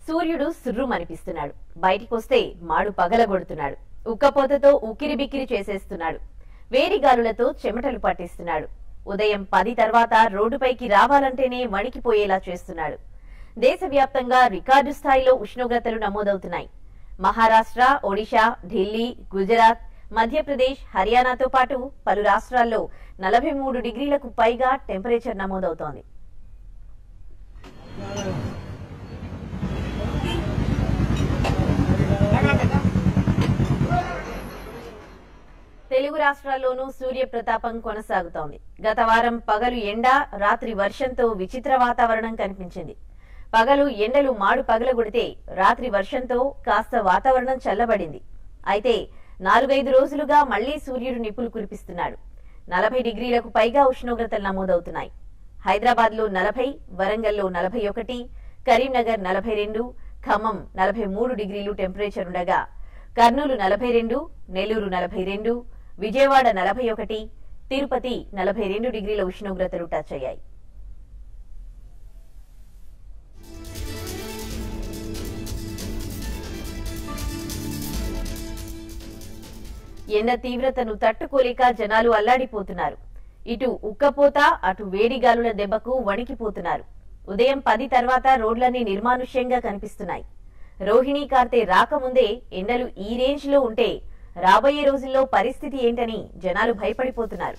సూర్యుడు సుర్రుమనిపిస్తున్నాడు బయటికొస్తే మాడు పగలగొడుతున్నాడు ఉక్కపోతతో ఉక్కిరి బిక్కిరి చేసేస్తున్నాడు వేడి గాలులతో చెమటలు పట్టిస్తున్నాడు ఉదయం పది తర్వాత రోడ్డుపైకి రావాలంటేనే వణికిపోయేలా చేస్తున్నాడు దేశవ్యాప్తంగా రికార్డు స్థాయిలో ఉష్ణోగ్రతలు నమోదవుతున్నాయి మహారాష్ట్ర ఒడిశా ఢిల్లీ గుజరాత్ మధ్యప్రదేశ్ హర్యానాతో పాటు పలు రాష్ట్రాల్లో నలభై మూడు డిగ్రీలకు పైగా టెంపరేచర్ నమోదవుతోంది తెలుగు రాష్ట్రాల్లోనూ సూర్య ప్రతాపం కొనసాగుతోంది గత వారం పగలు ఎండ రాత్రి వర్షంతో విచిత్ర వాతావరణం కనిపించింది పగలు ఎండలు మాడు పగలగొడితే రాత్రి వర్షంతో కాస్త వాతావరణం చల్లబడింది అయితే నాలుగైదు రోజులుగా మళ్లీ సూర్యుడు నిప్పులు కురిపిస్తున్నాడు నలభై డిగ్రీలకు పైగా ఉష్ణోగ్రతలు నమోదవుతున్నాయి హైదరాబాద్ లో నలభై వరంగల్లో నలభై ఒకటి కరీంనగర్ నలభై రెండు ఖమ్మం నలభై మూడు డిగ్రీలు టెంపరేచర్ ఉండగా కర్నూలు నలభై రెండు నెల్లూరు నలభై రెండు విజయవాడ నలభై ఒకటి తిరుపతి నలభై రెండు డిగ్రీల ఉష్ణోగ్రతలు టచ్ అయ్యాయి ఎండ తీవ్రతను తట్టుకోలేక జనాలు అల్లాడిపోతున్నారు ఇటు ఉక్కపోత అటు వేడిగాలుల దెబ్బకు వణికిపోతున్నారు ఉదయం పది తర్వాత రోడ్లన్నీ నిర్మానుష్యంగా కనిపిస్తున్నాయి రోహిణీ కార్తె రాకముందే ఎండలు ఈ రేంజ్ లో ఉంటే రాబోయే రోజుల్లో పరిస్థితి ఏంటని జనాలు భయపడిపోతున్నారు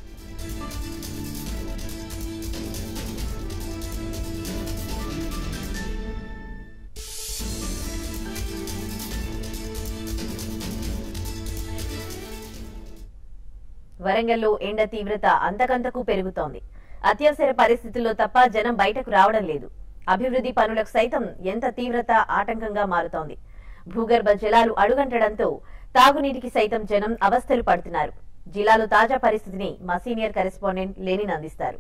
వరంగల్లో ఎండ తీవ్రత అంతకంతకు పెరుగుతోంది అత్యవసర పరిస్థితుల్లో తప్ప జనం బయటకు రావడం లేదు అభివృద్ధి పనులకు సైతం ఎంత తీవ్రత ఆటంకంగా మారుతోంది భూగర్భ జలాలు అడుగంటడంతో తాగునీటికి సైతం జనం అవస్థలు పడుతున్నారు జిల్లాలో తాజా పరిస్థితిని మా సీనియర్ కరెస్పాండెంట్ లెనిన్ అందిస్తారు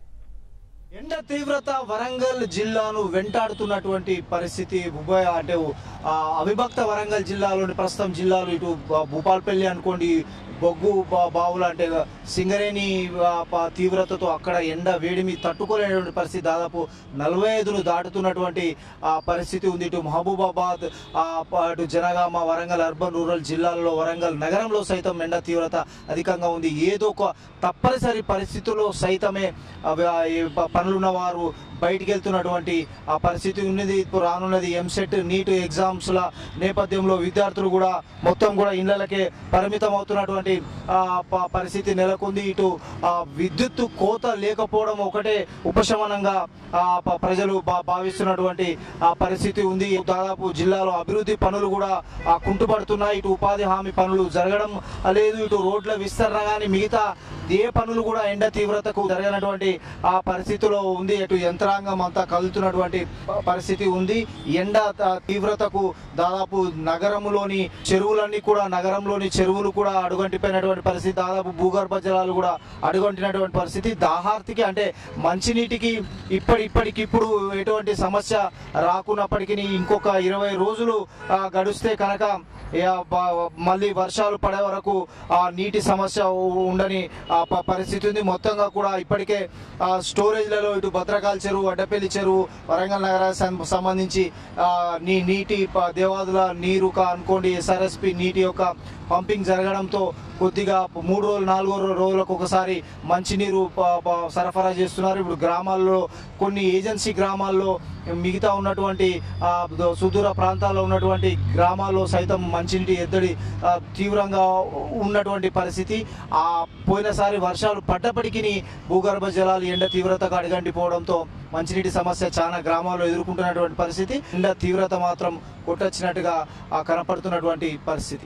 ఎండ తీవ్రత వరంగల్ జిల్లాను వెంటాడుతున్నటువంటి పరిస్థితి ఉభయ అంటే ఆ, అవిభక్త వరంగల్ జిల్లాలోని ప్రస్తుతం జిల్లాలు ఇటు బ- భూపాల్పల్లి అనుకోండి బొగ్గు బా- బావులు అంటే సింగరేణి ఆ, ప- తీవ్రతతో అక్కడ ఎండ వేడిమి తట్టుకోలేనటువంటి పరిస్థితి దాదాపు నలభై ఐదును దాటుతున్నటువంటి ఆ, పరిస్థితి ఉంది ఇటు మహబూబాబాద్ ఆ, ప- అటు జనగామ వరంగల్ అర్బన్ రూరల్ జిల్లాల్లో వరంగల్ నగరంలో సైతం ఎండ తీవ్రత అధికంగా ఉంది ఏదో ఒక తప్పనిసరి పరిస్థితుల్లో సైతమే అవి ఆ ఈ ప- పనులున్న వారు బయటికి వెళ్తున్నటువంటి ఆ పరిస్థితి ఉన్నది ఇప్పుడు రానున్నది ఎంసెట్ నీట్ ఎగ్జామ్స్ల నేపథ్యంలో విద్యార్థులు కూడా మొత్తం కూడా ఇళ్లకే పరిమితం అవుతున్నటువంటి ఆ, ప- పరిస్థితి నెలకొంది ఇటు ఆ, విద్యుత్ కోత లేకపోవడం ఒకటే ఉపశమనంగా ఆ, ప- ప్రజలు భా- భావిస్తున్నటువంటి ఆ పరిస్థితి ఉంది దాదాపు జిల్లాలో అభివృద్ధి పనులు కూడా ఆ, కుంటుపడుతున్నాయి ఇటు ఉపాధి హామీ పనులు జరగడం లేదు ఇటు రోడ్ల విస్తరణ కానీ మిగతా ఏ పనులు కూడా ఎండ తీవ్రతకు జరగనటువంటి ఆ పరిస్థితిలో ఉంది ఇటు యంత్రాంగం అంతా కదులుతున్నటువంటి ప- పరిస్థితి ఉంది ఎండ త- తీవ్రతకు దాదాపు నగరంలోని చెరువులన్నీ కూడా నగరంలోని చెరువులు కూడా అడుగంటిపోయినటువంటి పరిస్థితి దాదాపు భూగర్భ జలాలు కూడా అడుగంటినటువంటి పరిస్థితి దాహార్తికి అంటే మంచినీటికి ఇప్పటి ఇప్పటికిప్పుడు ఎటువంటి సమస్య రాకున్నప్పటికీ ఇంకొక ఇరవై రోజులు ఆ, గడిస్తే కనుక ఏ, బ- మళ్ళీ వర్షాలు పడే వరకు ఆ నీటి సమస్య ఉ- ఉండని ఆ ప- పరిస్థితి ఉంది మొత్తంగా కూడా ఇప్పటికే ఆ స్టోరేజ్లలో ఇటు భద్రకాల చెరువు అడ్డపల్లి చెరువు వరంగల్ నగరానికి సం- సంబంధించి ఆ, నీ నీటి ప- దేవాదుల నీరు కా- అనుకోండి ఎస్ఆర్ఎస్పి నీటి యొక్క పంపింగ్ జరగడంతో కొద్దిగా మూడు రోజులు నాలుగు రో- రోజులకు ఒకసారి మంచినీరు ప- ప- సరఫరా చేస్తున్నారు ఇప్పుడు గ్రామాల్లో కొన్ని ఏజెన్సీ గ్రామాల్లో మిగతా ఉన్నటువంటి ఆ, ద- సుదూర ప్రాంతాల్లో ఉన్నటువంటి గ్రామాల్లో సైతం మంచినీటి ఎద్దడి ఆ, తీవ్రంగా ఉన్నటువంటి పరిస్థితి ఆ పోయినసారి వర్షాలు పడ్డప్పటికీ భూగర్భ జలాలు ఎండ తీవ్రతకు అడిగంటిపోవడంతో మంచినీటి సమస్య చాలా గ్రామాల్లో ఎదుర్కొంటున్నటువంటి పరిస్థితి ఎండ తీవ్రత మాత్రం కొట్టొచ్చినట్టుగా ఆ, కనపడుతున్నటువంటి పరిస్థితి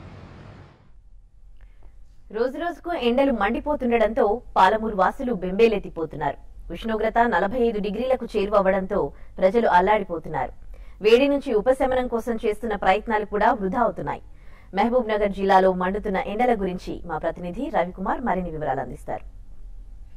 రోజు రోజుకు ఎండలు మండిపోతుండటంతో పాలమూరు వాసులు బెంబేలెత్తిపోతున్నారు ఉష్ణోగ్రత నలభై ఐదు డిగ్రీలకు చేరువవ్వడంతో ప్రజలు అల్లాడిపోతున్నారు వేడి నుంచి ఉపశమనం కోసం చేస్తున్న ప్రయత్నాలు కూడా వృధా అవుతున్నాయి మహబూబ్ నగర్ జిల్లాలో మండుతున్న ఎండల గురించి మా ప్రతినిధి రవికుమార్ మరిన్ని వివరాలు అందిస్తారు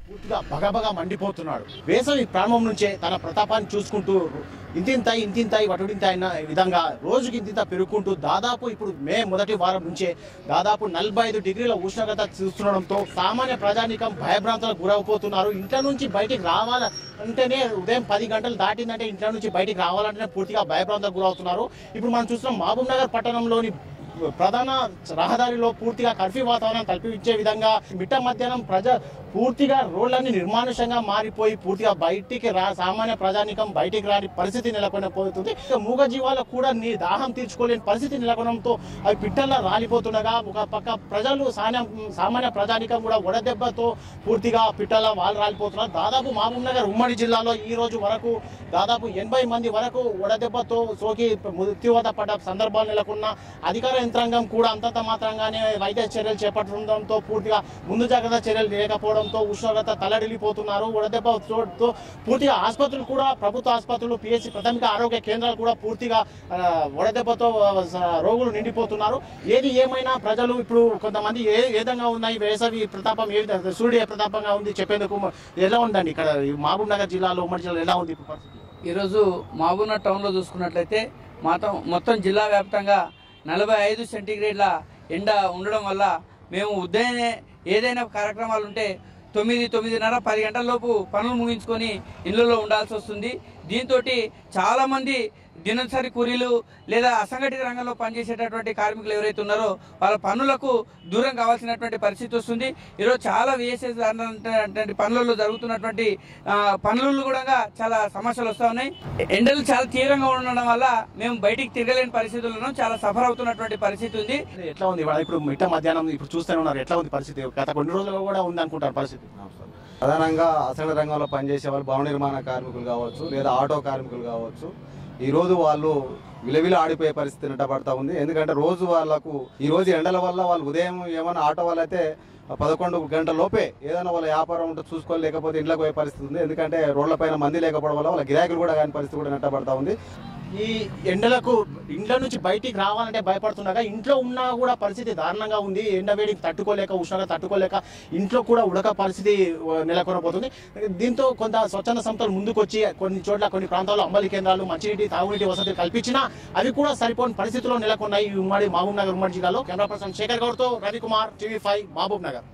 పూర్తిగా బగబగా మండిపోతున్నాడు వేసవి ప్రారంభం నుంచే తన ప్రతాపాన్ని చూసుకుంటూ ఇంతింతాయి ఇంతింతాయి వటుడింతాయి అన్న విధంగా రోజుకి ఇంతింత పెరుగుకుంటూ దాదాపు ఇప్పుడు మే మొదటి వారం నుంచే దాదాపు నలభై ఐదు డిగ్రీల ఉష్ణోగ్రత చూస్తుండడంతో సామాన్య ప్రజానికం భయభ్రాంతులకు గురవుపోతున్నారు ఇంట్లో నుంచి బయటికి రావాల అంటేనే ఉదయం పది గంటలు దాటిందంటే ఇంట్లో నుంచి బయటికి రావాలంటేనే పూర్తిగా భయభ్రాంతులకు గురవుతున్నారు ఇప్పుడు మనం చూస్తున్నాం మహబూబ్ నగర్ పట్టణంలోని ప్రధాన రహదారిలో పూర్తిగా కర్ఫ్యూ వాతావరణం కల్పించే విధంగా మిట్ట మధ్యాహ్నం ప్రజ పూర్తిగా రోడ్లన్నీ నిర్మానుషంగా మారిపోయి పూర్తిగా బయటికి రా సామాన్య ప్రజానికం బయటికి రాని పరిస్థితి నెలకొని పోతుంది ఇక మూగ జీవాలకు కూడా నీ దాహం తీర్చుకోలేని పరిస్థితి నెలకొనడంతో అవి పిట్టల్లా రాలిపోతుండగా ఒక పక్క ప్రజలు సామాన్య సామాన్య ప్రజానికం కూడా వడదెబ్బతో పూర్తిగా పిట్టల్లా వాళ్ళు రాలిపోతున్నారు దాదాపు మహబూబ్ నగర్ ఉమ్మడి జిల్లాలో ఈ రోజు వరకు దాదాపు ఎనభై మంది వరకు వడదెబ్బతో సోకి మృత్యువాత పడ్డ సందర్భాలు నెలకొన్న అధికార యంత్రాంగం కూడా అంతంత మాత్రంగానే వైద్య చర్యలు చేపట్టడంతో పూర్తిగా ముందు జాగ్రత్త చర్యలు లేకపోవడంతో ఉష్ణోగ్రత తల్లడిల్లిపోతున్నారు వడదెబ్బ చోటుతో పూర్తిగా ఆసుపత్రులు కూడా ప్రభుత్వ ఆసుపత్రులు పిఎస్సి ప్రాథమిక ఆరోగ్య కేంద్రాలు కూడా పూర్తిగా ఆ, వడదెబ్బతో ఆ, స- రోగులు నిండిపోతున్నారు ఏది ఏమైనా ప్రజలు ఇప్పుడు కొంతమంది ఏ ఏ విధంగా ఉన్నాయి వేసవి ప్రతాపం ఏ విధంగా సూర్యుడు ఏ ప్రతాపంగా ఉంది చెప్పేందుకు ఎలా ఉందండి ఇక్కడ ఈ మహబూబ్ నగర్ జిల్లాలో ఉమ్మడి జిల్లాలో ఎలా ఉంది ఇప్పుడు పరిస్థితి ఈరోజు మహబూబ్నగర్ టౌన్లో చూసుకున్నట్లయితే మొత్తం మొత్తం జిల్లా వ్యాప్తంగా నలభై ఐదు సెంటీగ్రేడ్ల ఎండ ఉండడం వల్ల మేము ఉదయమే ఏదైనా కార్యక్రమాలు ఉంటే తొమ్మిది తొమ్మిదిన్నర పది గంటల లోపు పనులు ముగించుకొని ఇళ్ళలో ఉండాల్సి వస్తుంది దీంతో చాలామంది దినసరి కూలీలు లేదా అసంఘటిత రంగంలో పనిచేసేటటువంటి కార్మికులు ఎవరైతే ఉన్నారో వాళ్ళ పనులకు దూరం కావాల్సినటువంటి పరిస్థితి వస్తుంది ఈరోజు చాలా విఎస్ఎస్ అటువంటి పనులలో జరుగుతున్నటువంటి ఆ, పనులు కూడా చాలా సమస్యలు వస్తూ ఉన్నాయి ఎండలు చాలా తీవ్రంగా ఉండడం వల్ల మేము బయటికి తిరగలేని పరిస్థితుల్లో చాలా సఫర్ అవుతున్నటువంటి పరిస్థితి ఉంది ఎట్లా ఉంది ఇవాళ ఇప్పుడు మిట్ట మధ్యాహ్నం ఇప్పుడు చూస్తూనే ఉన్నారు ఎట్లా ఉంది పరిస్థితి గత కొన్ని రోజులుగా కూడా ఉంది అనుకుంటారు పరిస్థితి ప్రధానంగా అసంఘటిత రంగంలో పనిచేసే వాళ్ళు భవన నిర్మాణ కార్మికులు కావచ్చు లేదా ఆటో కార్మికులు కావచ్చు ఈ రోజు వాళ్ళు విలవిల ఆడిపోయే పరిస్థితి నెట్టబడతా ఉంది ఎందుకంటే రోజు వాళ్ళకు ఈ రోజు ఎండల వల్ల వాళ్ళు ఉదయం ఏమైనా ఆటో వాళ్ళైతే పదకొండు గంటల లోపే ఏదైనా వాళ్ళ వ్యాపారం ఉంటే చూసుకోలేకపోతే ఇంట్లోకి పోయే పరిస్థితి ఉంది ఎందుకంటే రోడ్ల పైన మంది లేకపోవడం వల్ల వాళ్ళ గిరాకులు కూడా కాని పరిస్థితి కూడా నెట్టబడతా ఉంది ఈ ఎండలకు ఇంట్లో నుంచి బయటికి రావాలంటే భయపడుతుండగా ఇంట్లో ఉన్నా కూడా పరిస్థితి దారుణంగా ఉంది ఎండ వేడికి తట్టుకోలేక ఉష్ణంగా తట్టుకోలేక ఇంట్లో కూడా ఉడక పరిస్థితి ఆ, నెలకొనబోతుంది దీంతో కొంత స్వచ్ఛంద సంస్థలు ముందుకొచ్చి కొన్ని చోట్ల కొన్ని ప్రాంతాల్లో అంబలి కేంద్రాలు మంచినీటి తాగునీటి వసతి కల్పించినా అవి కూడా సరిపోని పరిస్థితిలో నెలకొన్నాయి ఈ ఉమ్మడి మహబూబ్ నగర్ ఉమ్మడి జిల్లాలో కెమెరా పర్సన్ శేఖర్ గౌడ్తో రవికుమార్ టీవీ ఫైవ్ మహబూబ్ నగర్